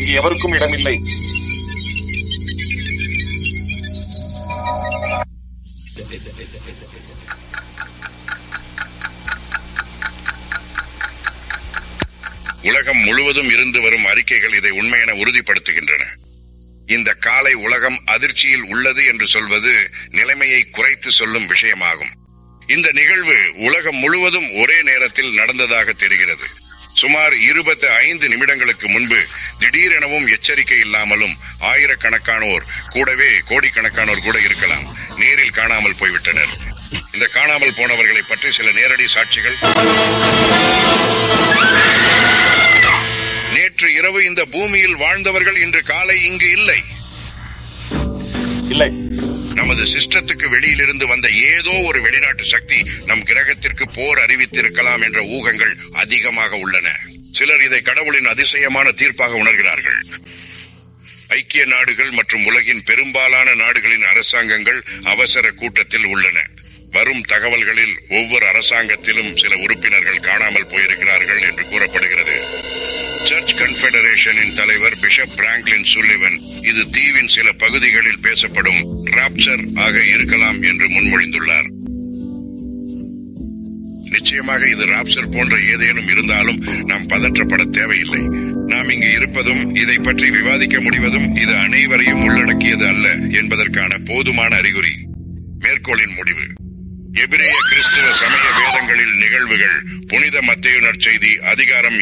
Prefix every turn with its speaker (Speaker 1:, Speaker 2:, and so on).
Speaker 1: இங்கு எவருக்கும் இடமில்லை
Speaker 2: உலகம் முழுவதும் இருந்து வரும் அறிக்கைகள் இதை உண்மை என உறுதிப்படுத்துகின்றன இந்த காலை உலகம் அதிர்ச்சியில் உள்ளது என்று சொல்வது நிலைமையை குறைத்து சொல்லும் விஷயமாகும் இந்த நிகழ்வு உலகம் முழுவதும் ஒரே நேரத்தில் நடந்ததாக தெரிகிறது சுமார் இருபத்தி ஐந்து நிமிடங்களுக்கு முன்பு திடீரெனவும் எச்சரிக்கை இல்லாமலும் ஆயிரக்கணக்கானோர் கூடவே கோடிக்கணக்கானோர் கூட இருக்கலாம் நேரில் காணாமல் போய்விட்டனர் இந்த காணாமல் போனவர்களை பற்றி சில நேரடி சாட்சிகள் நேற்று இரவு இந்த பூமியில் வாழ்ந்தவர்கள் இன்று காலை இங்கு இல்லை
Speaker 1: இல்லை
Speaker 2: நமது சிஸ்டத்துக்கு வெளியிலிருந்து வந்த ஏதோ ஒரு வெளிநாட்டு சக்தி நம் கிரகத்திற்கு போர் அறிவித்திருக்கலாம் என்ற ஊகங்கள் அதிகமாக உள்ளன சிலர் இதை கடவுளின் அதிசயமான தீர்ப்பாக உணர்கிறார்கள் ஐக்கிய நாடுகள் மற்றும் உலகின் பெரும்பாலான நாடுகளின் அரசாங்கங்கள் அவசர கூட்டத்தில் உள்ளன வரும் தகவல்களில் ஒவ்வொரு அரசாங்கத்திலும் சில உறுப்பினர்கள் காணாமல் போயிருக்கிறார்கள் என்று கூறப்படுகிறது சர்ச் கன்ஃபெடரேஷனின் தலைவர் பிஷப் பிராங்க்லின் சுல்லிவன் இது தீவின் சில பகுதிகளில் பேசப்படும் ராப்சர் ஆக இருக்கலாம் என்று முன்மொழிந்துள்ளார் நிச்சயமாக இது ராப்சர் போன்ற ஏதேனும் இருந்தாலும் நாம் பதற்றப்பட தேவையில்லை நாம் இங்கு இருப்பதும் இதை பற்றி விவாதிக்க முடிவதும் இது அனைவரையும் உள்ளடக்கியது அல்ல என்பதற்கான போதுமான அறிகுறி மேற்கோளின் முடிவு எபிரேய கிறிஸ்துவ சமய வேதங்களில் நிகழ்வுகள் புனித மத்தையுணர் செய்தி அதிகாரம்